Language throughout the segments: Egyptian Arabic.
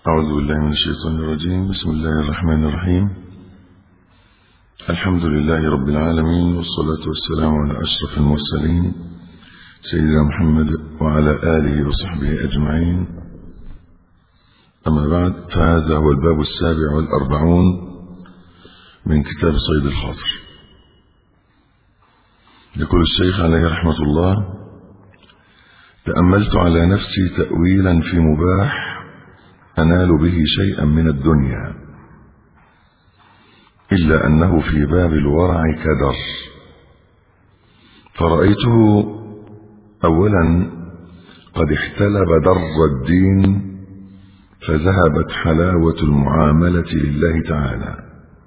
أعوذ بالله من الشيطان الرجيم بسم الله الرحمن الرحيم الحمد لله رب العالمين والصلاة والسلام على أشرف المرسلين سيدنا محمد وعلى آله وصحبه أجمعين أما بعد فهذا هو الباب السابع والأربعون من كتاب صيد الخاطر يقول الشيخ عليه رحمة الله تأملت على نفسي تأويلا في مباح أنال به شيئا من الدنيا إلا أنه في باب الورع كدر فرأيته أولا قد احتلب در الدين فذهبت حلاوة المعاملة لله تعالى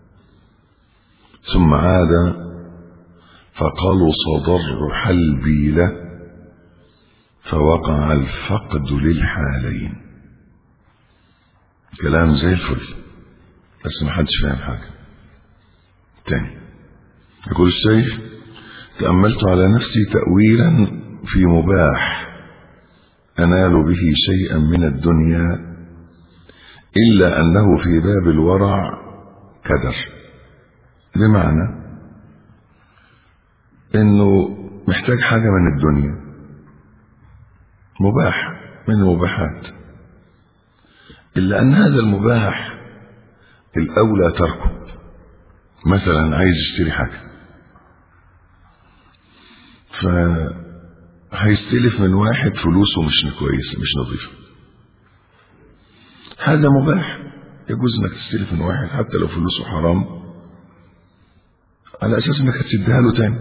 ثم عاد فقلص ضر حلبي له فوقع الفقد للحالين كلام زي الفل بس ما حدش فاهم حاجة تاني يقول الشيخ تأملت على نفسي تأويلا في مباح أنال به شيئا من الدنيا إلا أنه في باب الورع كدر بمعنى إنه محتاج حاجة من الدنيا مباح من المباحات إلا أن هذا المباح الأولى تركه مثلا عايز يشتري حاجة فهيستلف من واحد فلوسه مش كويسة مش نظيفة هذا مباح يجوز انك تستلف من واحد حتى لو فلوسه حرام على اساس انك هتسدها له تاني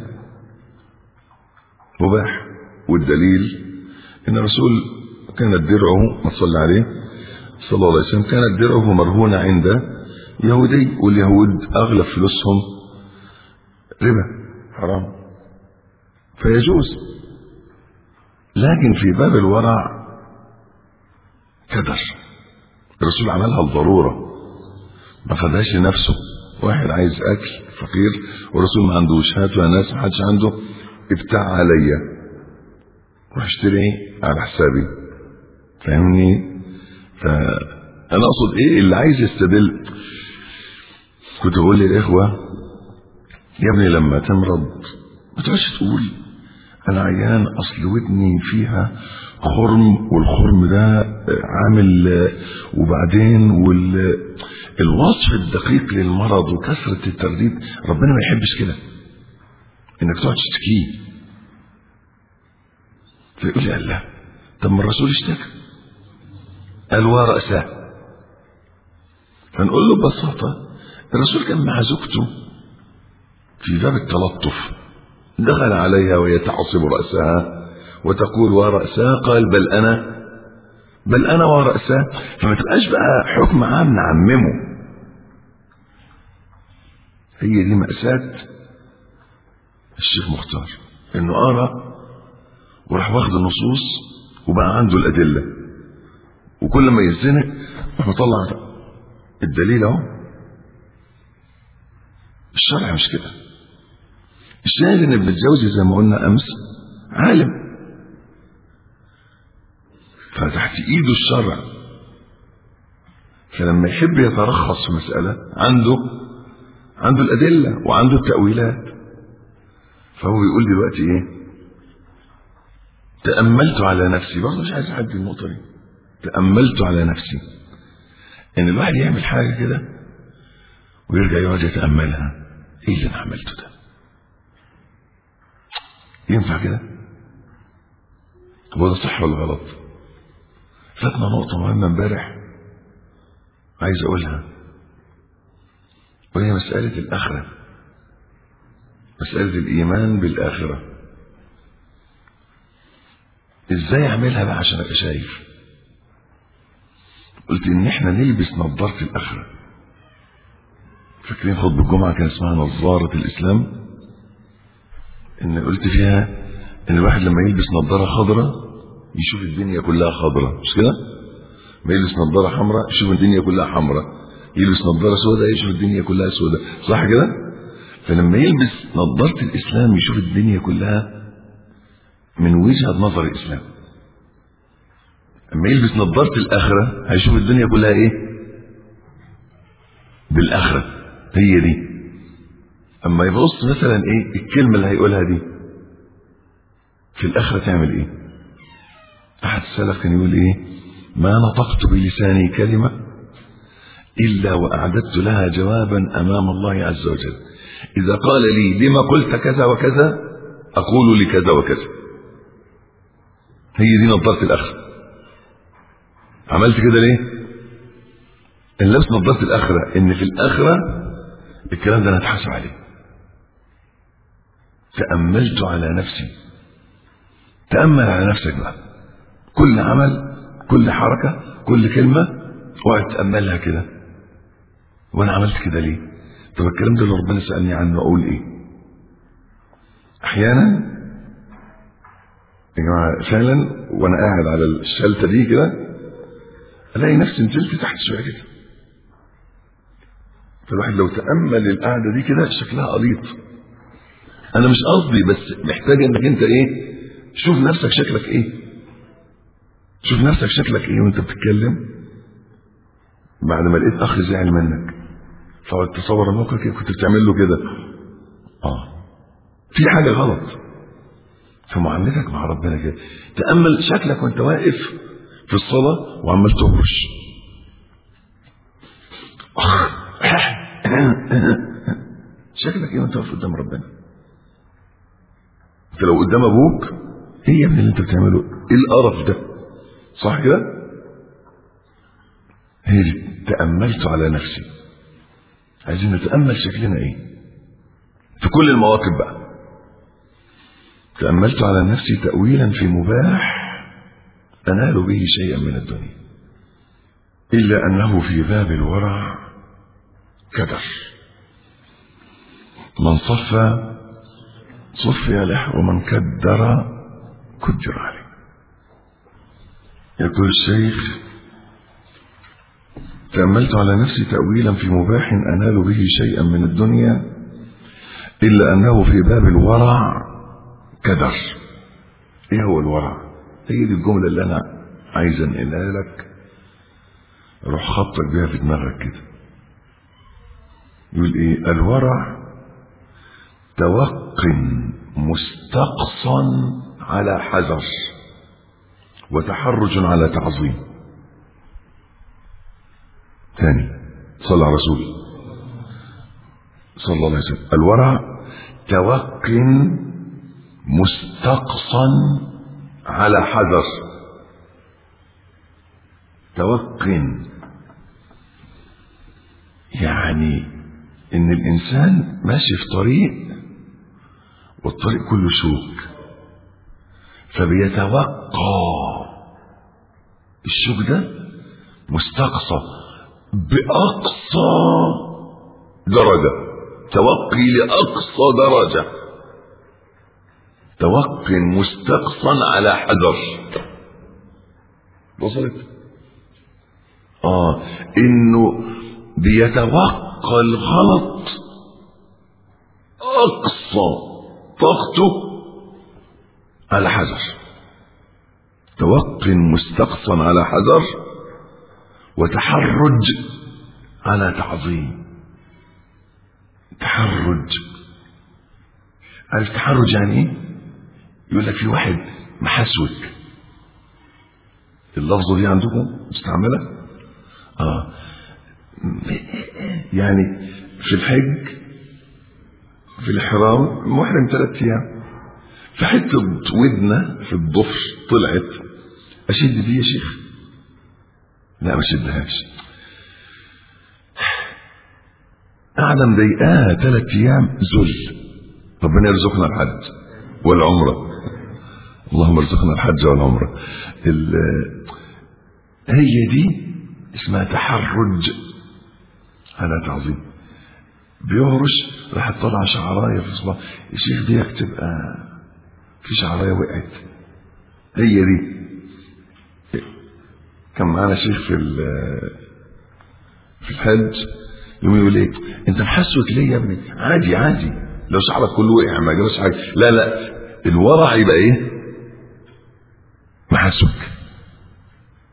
مباح والدليل ان الرسول كانت درعه ما تصلي عليه صلى الله عليه وسلم كانت درعه مرهونة عند يهودي واليهود أغلب فلوسهم ربا حرام فيجوز لكن في باب الورع كدر الرسول عملها الضرورة ما خدهاش لنفسه واحد عايز أكل فقير والرسول ما عندوش هاتوا يا ناس ما حدش عنده ابتاع عليا روح اشتري على حسابي فاهمني فأنا أقصد إيه اللي عايز يستدل كنت بقول للإخوة يا ابني لما تمرض ما تقعدش تقول أنا عيان أصل ودني فيها خرم والخرم ده عامل وبعدين والوصف الدقيق للمرض وكثرة الترديد ربنا ما يحبش كده انك تقعد تشتكيه فيقول لي الله طب ما الرسول اشتكى قال ورأسه فنقول له ببساطة الرسول كان مع زوجته في باب التلطف دخل عليها وهي تعصب رأسها وتقول ورأسها قال بل أنا بل أنا ورأسها فما تبقاش بقى حكم عام نعممه هي دي مأساة الشيخ مختار انه قرا وراح واخد النصوص وبقى عنده الأدلة وكل ما يزنق راح مطلع الدليل اهو الشرع مش كده الشاهد ان ابن الجوزي زي ما قلنا امس عالم فتحت ايده الشرع فلما يحب يترخص في مسألة عنده عنده الأدلة وعنده التأويلات فهو بيقول دلوقتي ايه تأملت على نفسي برضه مش عايز اعدي النقطة دي تأملت على نفسي ان الواحد يعمل حاجة كده ويرجع يقعد يتأملها ايه اللي انا عملته ده ينفع كده هو ده صح ولا غلط فاتنا نقطة مهمة امبارح عايز اقولها وهي مسألة الآخرة مسألة الإيمان بالآخرة ازاي اعملها بقى عشان ابقى شايف قلت ان احنا نلبس نظارة الاخرة فاكرين خطبة الجمعة كان اسمها نظارة الاسلام ان قلت فيها ان الواحد لما يلبس نظارة خضراء يشوف الدنيا كلها خضراء مش كده ما يلبس نظارة حمراء يشوف الدنيا كلها حمراء يلبس نظارة سوداء يشوف الدنيا كلها سوداء صح كده فلما يلبس نظارة الاسلام يشوف الدنيا كلها من وجهة نظر الاسلام اما يلبس نظارة الآخرة هيشوف الدنيا كلها ايه بالآخرة هي دي اما يبص مثلا ايه الكلمة اللي هيقولها دي في الآخرة تعمل ايه أحد السلف كان يقول ايه ما نطقت بلساني كلمة إلا وأعددت لها جوابا أمام الله عز وجل إذا قال لي لما قلت كذا وكذا أقول لكذا وكذا هي دي نظارة الآخرة عملت كده ليه ان لبس نظارة الآخرة ان في الآخرة الكلام ده انا اتحاسب عليه تأملت على نفسي تأمل على نفسك بقى كل عمل كل حركة كل كلمة اقعد تأملها كده وانا عملت كده ليه طب الكلام ده اللي ربنا سألني عنه اقول ايه احيانا يا جماعة فعلا وانا قاعد على الشلتة دي كده الاقي نفسي نزلت تحت شويه كده فالواحد لو تامل القعده دي كده شكلها قليط انا مش قصدي بس محتاج انك انت ايه شوف نفسك شكلك ايه شوف نفسك شكلك ايه وانت بتتكلم بعد ما لقيت اخ زعل منك فقعد تصور الموقف كده كنت بتعمل له كده اه في حاجه غلط في معاملتك مع ربنا كده تامل شكلك وانت واقف في الصلاة وعمال تهرش شكلك ايه وانت واقف قدام ربنا انت لو قدام ابوك ايه يا ابني اللي انت بتعمله ايه القرف ده صح كده هي دي تأملت على نفسي عايزين نتأمل شكلنا ايه في كل المواقف بقى تأملت على نفسي تأويلا في مباح أنال به شيئا من الدنيا إلا أنه في باب الورع كدر من صفى صفي له ومن كدر كدر عليه يقول الشيخ تأملت على نفسي تأويلا في مباح أنال به شيئا من الدنيا إلا أنه في باب الورع كدر إيه هو الورع هي دي الجملة اللي أنا عايز أنقلها لك روح خطك بيها في دماغك كده يقول إيه الورع توق مستقصا على حذر وتحرج على تعظيم ثاني صلى على رسول صلى الله عليه وسلم الورع توق مستقصا على حذر توق يعني ان الانسان ماشي في طريق والطريق كله شوك فبيتوقع الشوك ده مستقصى بأقصى درجة توقي لأقصى درجة توق مستقصا على حذر وصلت اه انه بيتوقع الغلط اقصى طاقته على حذر توق مستقصا على حذر وتحرج على تعظيم تحرج عارف تحرج يعني ايه يقول لك في واحد محسوك اللفظه دي عندكم مستعمله اه يعني في الحج في الحرام محرم ثلاث ايام في حته ودنه في الضفر طلعت اشد دي يا شيخ لا ما شدهاش قاعده مضايقاها ثلاث ايام ذل ربنا يرزقنا الحج والعمره اللهم ارزقنا الحج والعمره هي دي اسمها تحرج على تعظيم بيهرش راح طلع شعرايه في صباح الشيخ دي تبقى في شعرايه وقعت هي دي كان معانا شيخ في في الحج يوم يقول ايه انت محسوك ليه يا ابني عادي عادي لو شعرك كله وقع ما جابش حاجه لا لا الورع يبقى ايه محسوك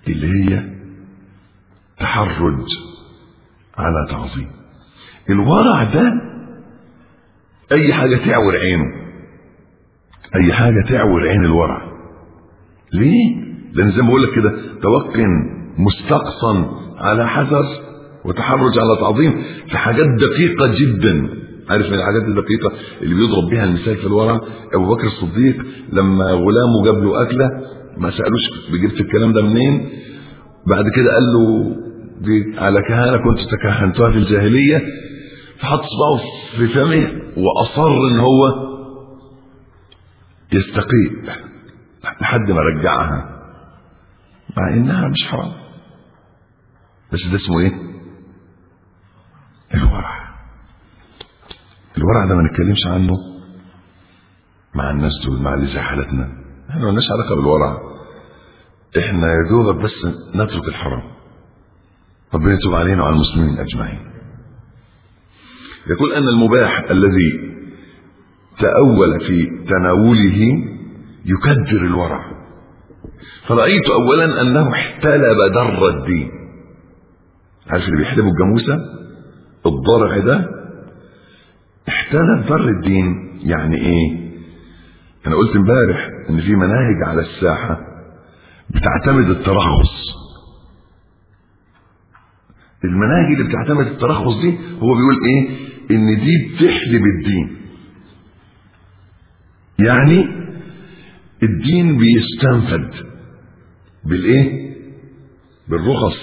اللي هي تحرج على تعظيم الورع ده اي حاجة تعور عينه اي حاجة تعور عين الورع ليه لان زي ما بقول لك كده توق مستقصا على حذر وتحرج على تعظيم في حاجات دقيقة جدا عارف من الحاجات الدقيقة اللي بيضرب بها المثال في الورع أبو بكر الصديق لما غلامه جاب له أكلة ما سألوش جبت الكلام ده منين بعد كده قال له دي على كهانة كنت تكهنتها في الجاهلية فحط صباعه في فمه وأصر إن هو يستقيء لحد ما رجعها مع إنها مش حرام بس ده اسمه إيه؟ الورع الورع ده ما نتكلمش عنه مع الناس دول مع اللي زي حالتنا احنا مالناش علاقه بالورع احنا يا دوبك بس نترك الحرام ربنا يتوب علينا وعلى المسلمين اجمعين يقول ان المباح الذي تأول في تناوله يكدر الورع فرأيت أولا أنه احتلب در الدين عارف اللي بيحلبوا الجاموسة الضرع ده احتلب در الدين يعني ايه انا قلت امبارح ان في مناهج على الساحة بتعتمد الترخص المناهج اللي بتعتمد الترخص دي هو بيقول ايه ان دي بتحلب الدين يعني الدين بيستنفد بالايه بالرخص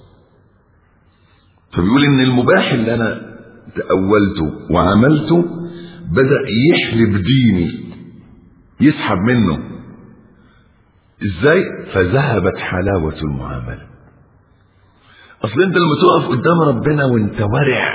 فبيقول ان المباح اللي انا تأولته وعملته بدأ يحلب ديني يسحب منه ازاي فذهبت حلاوة المعاملة اصل انت لما تقف قدام ربنا وانت ورع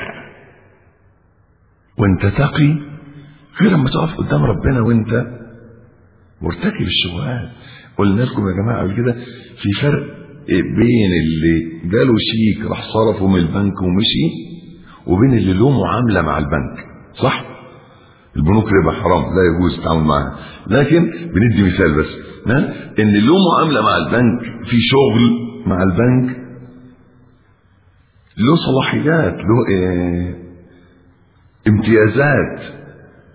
وانت تقي غير لما تقف قدام ربنا وانت مرتكب الشبهات قلنا لكم يا جماعه قبل كده في فرق بين اللي جاله شيك راح صرفه من البنك ومشي وبين اللي له معامله مع البنك صح البنوك ربا حرام لا يجوز التعامل معها لكن بندي مثال بس ها؟ ان له معامله مع البنك في شغل مع البنك له صلاحيات له إيه امتيازات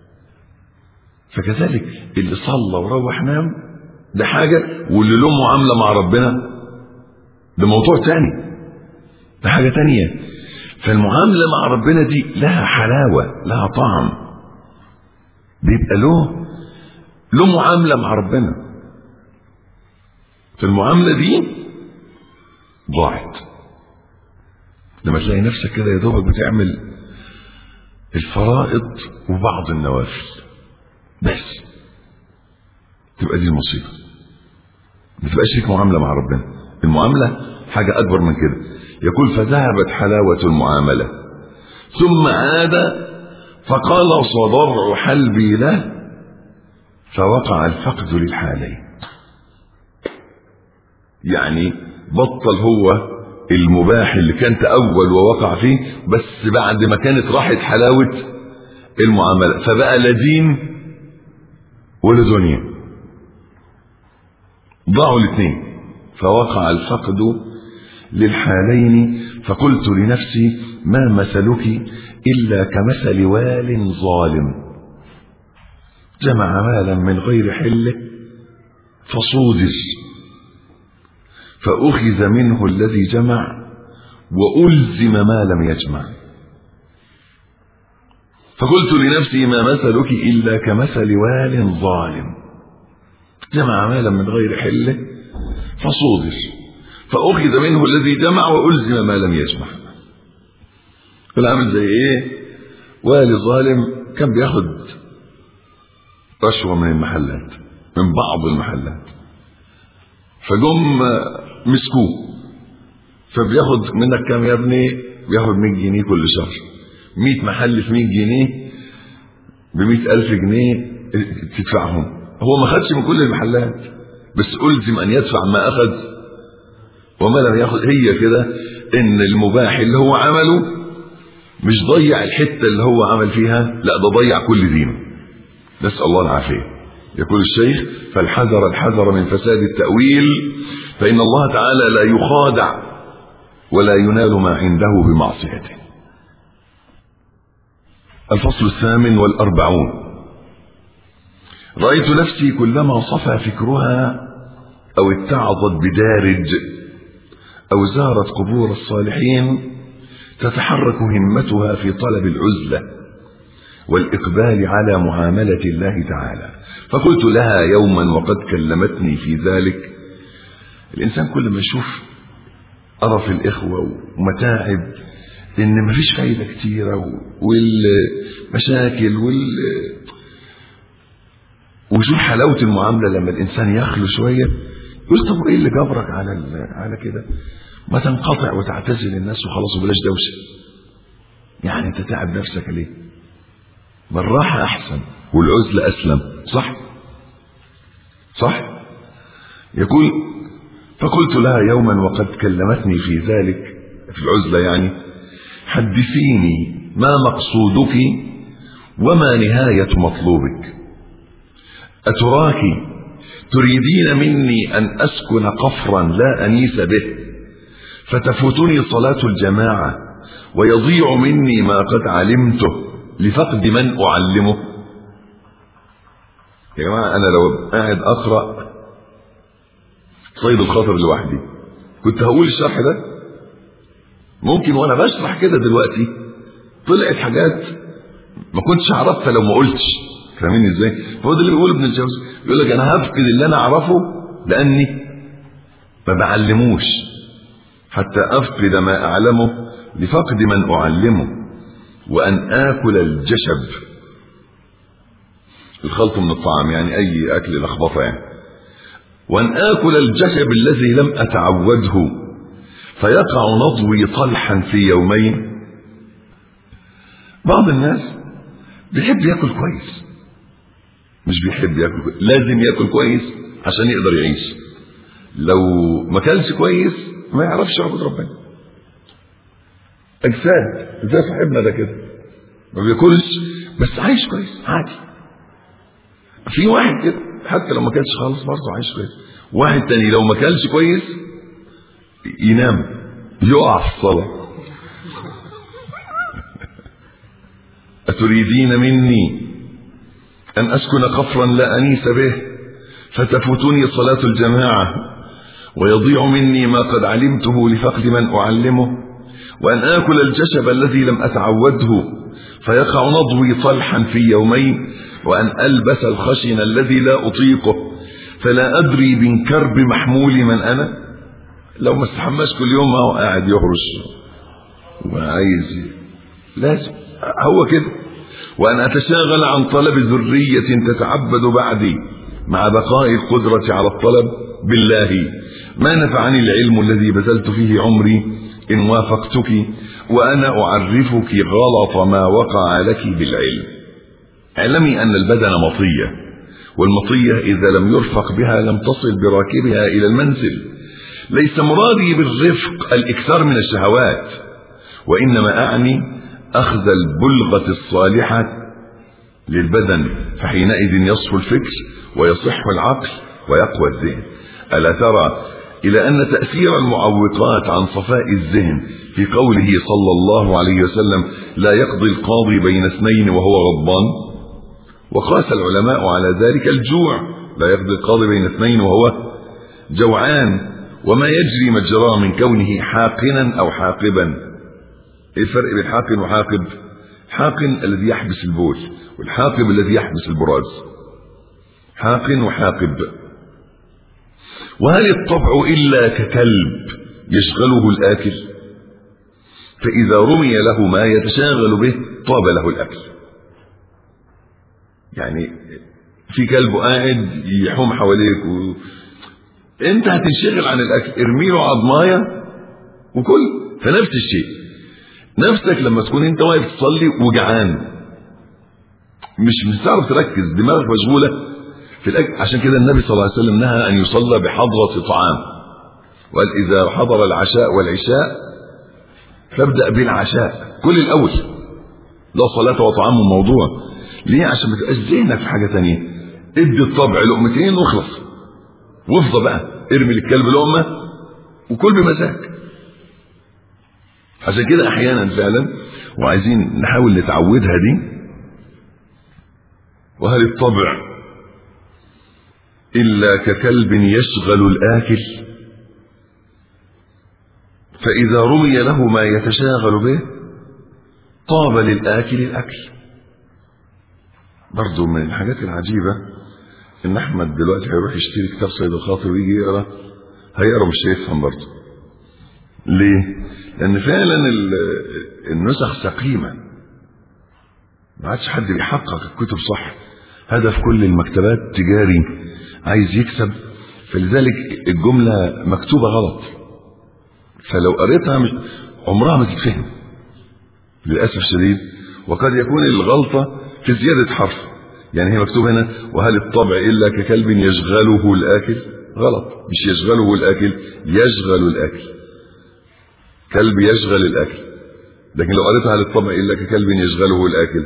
فكذلك اللي صلى وروح نام ده حاجة واللي له معاملة مع ربنا ده موضوع تاني ده حاجة تانية فالمعاملة مع ربنا دي لها حلاوة لها طعم بيبقى له له معاملة مع ربنا فالمعاملة دي ضاعت لما تلاقي نفسك كده يا دوبك بتعمل الفرائض وبعض النوافل بس تبقى دي المصيبة ما تبقاش ليك معاملة مع ربنا المعاملة حاجة أكبر من كده يقول فذهبت حلاوة المعاملة ثم عاد فقال صدر حلبي له فوقع الفقد للحالين يعني بطل هو المباح اللي كان تأول ووقع فيه بس بعد ما كانت راحت حلاوة المعاملة فبقى لا دين ولا دنيا ضاعوا الاثنين فوقع الفقد للحالين فقلت لنفسي ما مثلك إلا كمثل وال ظالم جمع مالا من غير حله فصودر فأخذ منه الذي جمع وألزم ما لم يجمع فقلت لنفسي ما مثلك إلا كمثل وال ظالم جمع مالا من غير حله فصودر فأخذ منه الذي جمع وألزم ما لم يجمع فالعمل زي إيه والي ظالم كان بياخد رشوة من المحلات من بعض المحلات فجم مسكوه فبياخد منك كام يا ابني بياخد 100 جنيه كل شهر 100 محل في 100 جنيه ب 100000 جنيه تدفعهم هو ما خدش من كل المحلات بس ألزم أن يدفع ما أخذ وما لم ياخذ هي كده ان المباح اللي هو عمله مش ضيع الحته اللي هو عمل فيها لا ده ضيع كل دينه نسال الله العافيه يقول الشيخ فالحذر الحذر من فساد التاويل فإن الله تعالى لا يخادع ولا ينال ما عنده بمعصيته الفصل الثامن والأربعون رأيت نفسي كلما صفى فكرها أو اتعظت بدارج أو زارت قبور الصالحين تتحرك همتها في طلب العزلة والإقبال على معاملة الله تعالى فقلت لها يوما وقد كلمتني في ذلك الإنسان كل ما يشوف قرف الإخوة ومتاعب إن مفيش فايدة كتيرة والمشاكل وال وشوف حلاوة المعاملة لما الإنسان يخلو شوية يقول طب إيه اللي جبرك على على كده؟ ما تنقطع وتعتزل الناس وخلاص وبلاش دوشة يعني أنت تعب نفسك ليه؟ ما الراحة أحسن والعزلة أسلم صح؟ صح؟ يقول فقلت لها يوما وقد كلمتني في ذلك في العزلة يعني حدثيني ما مقصودك وما نهاية مطلوبك أتراك تريدين مني أن أسكن قفرا لا أنيس به فتفوتني صلاة الجماعة ويضيع مني ما قد علمته لفقد من أعلمه يا جماعة أنا لو قاعد أقرأ صيد الخاطر لوحدي كنت هقول الشرح ده ممكن وانا بشرح كده دلوقتي طلعت حاجات ما كنتش اعرفها لو ما قلتش فاهمين ازاي فهو ده اللي بيقوله ابن الجوزي يقول لك انا هفقد اللي انا اعرفه لاني ما بعلموش حتى افقد ما اعلمه لفقد من اعلمه وان اكل الجشب الخلط من الطعام يعني اي اكل لخبطه يعني وان اكل الجشب الذي لم اتعوده فيقع نضوي طلحا في يومين بعض الناس بيحب ياكل كويس مش بيحب ياكل كويس لازم ياكل كويس عشان يقدر يعيش لو ما كلش كويس ما يعرفش يعبد ربنا اجساد زي صاحبنا ده كده ما بياكلش بس عايش كويس عادي في واحد كده حتى لو ما كلش خالص برضه عايش كويس واحد تاني لو ما كلش كويس ينام يقع في الصلاة أتريدين مني أن أسكن قفرا لا أنيس به فتفوتني صلاة الجماعة ويضيع مني ما قد علمته لفقد من أعلمه وأن آكل الجشب الذي لم أتعوده فيقع نضوي طلحا في يومين وأن ألبس الخشن الذي لا أطيقه فلا أدري من كرب محمول من أنا لو ما استحماش كل يوم ما هو قاعد يهرش وعايز لازم هو كده وأن أتشاغل عن طلب ذرية تتعبد بعدي مع بقاء القدرة على الطلب بالله ما نفعني العلم الذي بذلت فيه عمري إن وافقتك وأنا أعرفك غلط ما وقع لك بالعلم اعلمي أن البدن مطية والمطية إذا لم يرفق بها لم تصل براكبها إلى المنزل ليس مرادي بالرفق الإكثار من الشهوات وإنما أعني أخذ البلغة الصالحة للبدن فحينئذ يصفو الفكر ويصح العقل ويقوى الذهن ألا ترى إلى أن تأثير المعوقات عن صفاء الذهن في قوله صلى الله عليه وسلم لا يقضي القاضي بين اثنين وهو غضبان وقاس العلماء على ذلك الجوع لا يقضي القاضي بين اثنين وهو جوعان وما يجري مجراه من كونه حاقنا أو حاقبا ايه الفرق بين حاقن وحاقب حاقن الذي يحبس البول والحاقب الذي يحبس البراز حاقن وحاقب وهل الطبع إلا ككلب يشغله الآكل فإذا رمي له ما يتشاغل به طاب له الأكل يعني في كلب قاعد يحوم حواليك و... انت هتنشغل عن الاكل ارمي له عضمايه وكل فنفس الشيء نفسك لما تكون انت واقف تصلي وجعان مش مش هتعرف تركز دماغك مشغوله في الاكل عشان كده النبي صلى الله عليه وسلم نهى ان يصلى بحضره طعام وقال اذا حضر العشاء والعشاء فابدا بالعشاء كل الاول لا صلاه وطعام موضوع ليه عشان ما تبقاش ذهنك في حاجه ثانيه ادي الطبع لقمتين واخلص وافضى بقى ارمي للكلب لقمة وكل بمزاج عشان كده احيانا فعلا وعايزين نحاول نتعودها دي وهل الطبع إلا ككلب يشغل الآكل فإذا رمي له ما يتشاغل به طاب للآكل الأكل برضو من الحاجات العجيبة إن أحمد دلوقتي هيروح يشتري كتاب صيد الخاطر ويجي يقرأ هيقرأ مش هيفهم برضو ليه؟ لأن فعلا النسخ سقيمة ما عادش حد بيحقق الكتب صح هدف كل المكتبات تجاري عايز يكسب فلذلك الجملة مكتوبة غلط فلو قريتها مش عمرها ما تتفهم للأسف الشديد وقد يكون الغلطة في زيادة حرف يعني هي مكتوب هنا وهل الطبع إلا ككلب يشغله الآكل غلط مش يشغله الآكل يشغل الآكل كلب يشغل الآكل لكن لو قريتها هل الطبع إلا ككلب يشغله الآكل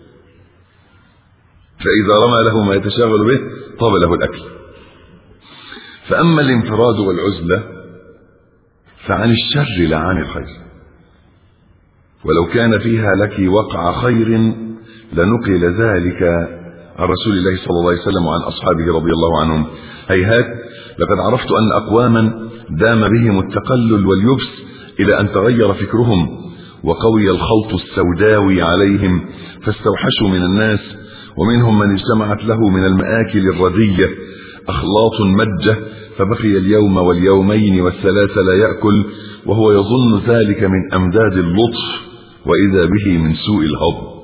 فإذا رمى له ما يتشاغل به طاب له الأكل فأما الانفراد والعزلة فعن الشر لا عن الخير ولو كان فيها لك وقع خير لنقل ذلك عن رسول الله صلى الله عليه وسلم وعن أصحابه رضي الله عنهم هيهات لقد عرفت أن أقواما دام بهم التقلل واليبس إلى أن تغير فكرهم وقوي الخلط السوداوي عليهم فاستوحشوا من الناس ومنهم من اجتمعت له من المآكل الردية أخلاط مجة فبقي اليوم واليومين والثلاثة لا يأكل وهو يظن ذلك من أمداد اللطف وإذا به من سوء الهضم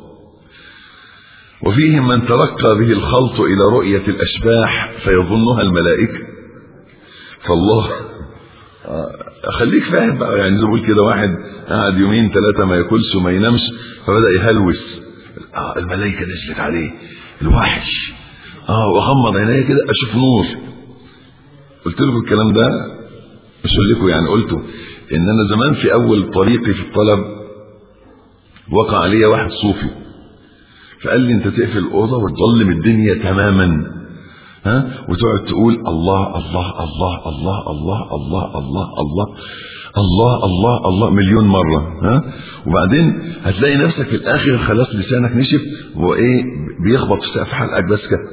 وفيهم من ترقى به الخلط إلى رؤية الأشباح فيظنها الملائكة فالله خليك فاهم بقى يعني زي بقول كده واحد قعد يومين ثلاثة ما ياكلش وما ينامش فبدأ يهلوس آه الملائكة نزلت عليه الوحش اه واغمض عينيا كده اشوف نور قلت لكم الكلام ده مش اقول لكم يعني قلته ان انا زمان في اول طريقي في الطلب وقع عليا واحد صوفي فقال لي انت تقفل الاوضه وتظلم الدنيا تماما ها وتقعد تقول الله الله الله الله الله الله الله الله الله الله الله مليون مرة ها وبعدين هتلاقي نفسك في الآخر خلاص لسانك نشف وإيه بيخبط في سقف حلقك بس كده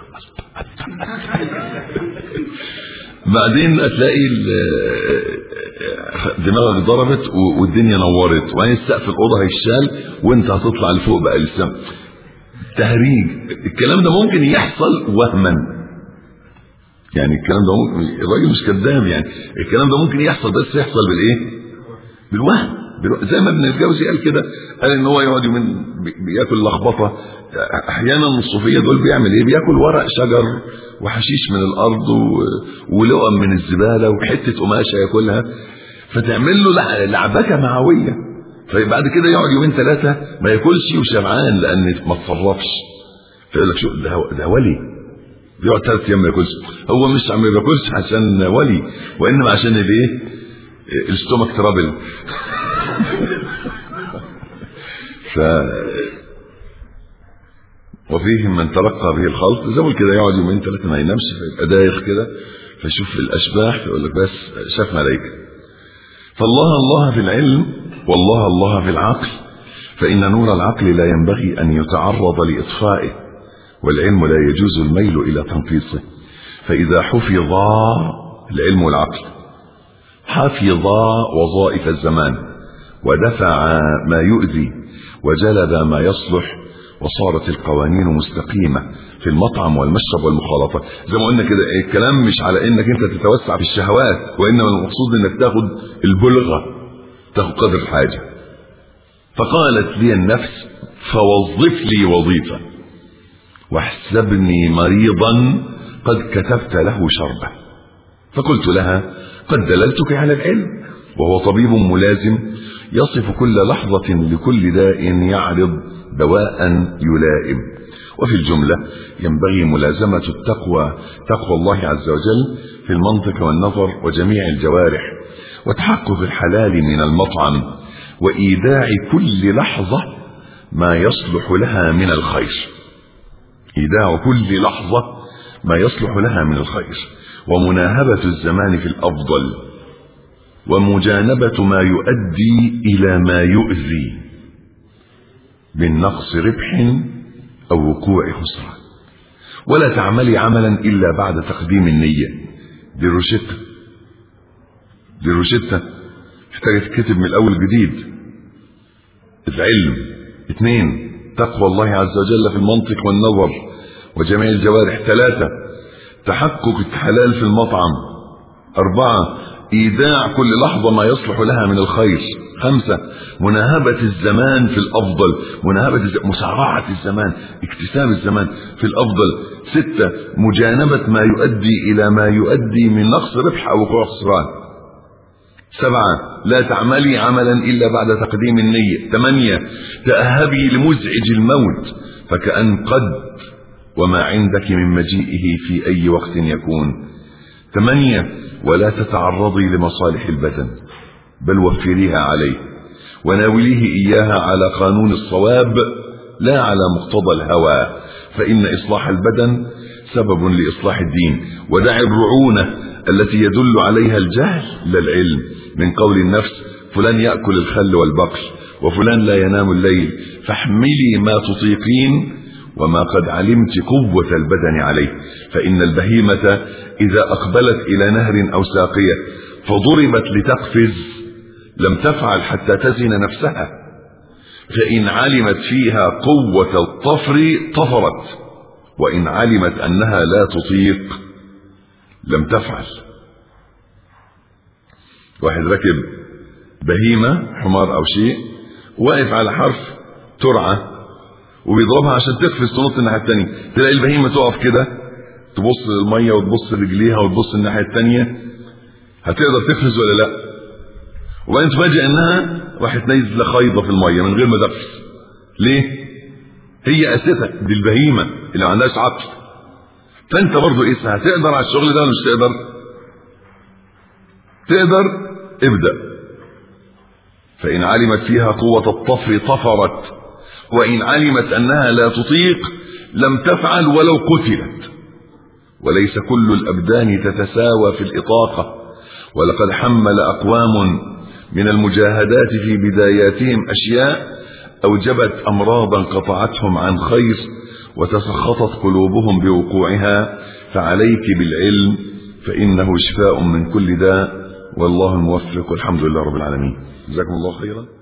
بعدين هتلاقي دماغك ضربت والدنيا نورت وبعدين سقف الأوضة هيشال وأنت هتطلع لفوق بقى للسما تهريج الكلام ده ممكن يحصل وهما يعني الكلام ده ممكن الراجل مش كذاب يعني الكلام ده ممكن يحصل بس يحصل بالايه بالوهم بالو... زي ما ابن الجوزي قال كده قال ان هو يقعد يومين بياكل لخبطه احيانا الصوفيه دول بيعمل ايه بياكل ورق شجر وحشيش من الارض و... ولقم من الزباله وحته قماشه ياكلها فتعمل له لعبكه معويه فبعد كده يقعد يومين ثلاثه ما ياكلش وشبعان لان ما اتصرفش فيقول لك شو ده, ده ولي بيقعد ثلاث ايام ما ياكلش هو مش ما بياكلش عشان ولي وانما عشان الايه الاستومك ترابل ف وفيهم من ترقى به الخلط زي ما كده يقعد يومين ثلاثه ما ينامش فيبقى دايخ كده فيشوف الاشباح فيقول لك بس شاف ملائكه فالله الله في العلم والله الله في العقل فان نور العقل لا ينبغي ان يتعرض لاطفائه والعلم لا يجوز الميل إلى تنقيصه فإذا حفظا العلم والعقل حفظا وظائف الزمان ودفع ما يؤذي وجلب ما يصلح وصارت القوانين مستقيمة في المطعم والمشرب والمخالطة زي ما قلنا كده الكلام مش على انك انت تتوسع في الشهوات وانما المقصود انك تاخد البلغة تاخد قدر الحاجة فقالت لي النفس فوظف لي وظيفة واحسبني مريضا قد كتبت له شربة فقلت لها قد دللتك على العلم وهو طبيب ملازم يصف كل لحظة لكل داء يعرض دواء يلائم وفي الجملة ينبغي ملازمة التقوى تقوى الله عز وجل في المنطق والنظر وجميع الجوارح وتحقق الحلال من المطعم وإيداع كل لحظة ما يصلح لها من الخير إيداع كل لحظة ما يصلح لها من الخير ومناهبة الزمان في الأفضل ومجانبة ما يؤدي إلى ما يؤذي من نقص ربح أو وقوع خسران ولا تعملي عملا إلا بعد تقديم النية دي الروشتة دي الروشتة محتاجة تتكتب من الأول جديد العلم اثنين تقوى الله عز وجل في المنطق والنظر وجميع الجوارح ثلاثة تحقق الحلال في المطعم أربعة إيداع كل لحظة ما يصلح لها من الخير خمسة مناهبة الزمان في الأفضل مناهبة الزمان مسارعة الزمان اكتساب الزمان في الأفضل ستة مجانبة ما يؤدي إلى ما يؤدي من نقص ربح أو وقوع خسران سبعة لا تعملي عملا إلا بعد تقديم النية ثمانية تأهبي لمزعج الموت فكأن قد وما عندك من مجيئه في أي وقت يكون ثمانية ولا تتعرضي لمصالح البدن بل وفريها عليه وناوليه إياها على قانون الصواب لا على مقتضى الهوى فإن إصلاح البدن سبب لإصلاح الدين ودع الرعونة التي يدل عليها الجهل لا العلم من قول النفس فلان يأكل الخل والبقل وفلان لا ينام الليل فاحملي ما تطيقين وما قد علمت قوة البدن عليه فإن البهيمة إذا أقبلت إلى نهر أو ساقية فضربت لتقفز لم تفعل حتى تزن نفسها فإن علمت فيها قوة الطفر طفرت وإن علمت أنها لا تطيق لم تفعل واحد ركب بهيمة حمار أو شيء واقف على حرف ترعة وبيضربها عشان تقفز تنط الناحية التانية تلاقي البهيمة تقف كده تبص للمية وتبص لرجليها وتبص الناحية التانية هتقدر تقفز ولا لا وبعدين تفاجئ انها راحت نايزه خيضه في الميه من غير ما تقفز ليه هي اساسا دي البهيمه اللي ما عندهاش عقل فانت برضه ايه هتقدر على الشغل ده ولا مش تقدر تقدر ابدا فان علمت فيها قوه الطفر طفرت وان علمت انها لا تطيق لم تفعل ولو قتلت وليس كل الابدان تتساوى في الاطاقه ولقد حمل اقوام من المجاهدات في بداياتهم اشياء اوجبت امراضا قطعتهم عن خير وتسخطت قلوبهم بوقوعها فعليك بالعلم فانه شفاء من كل داء والله الموفق والحمد لله رب العالمين جزاكم الله خيرا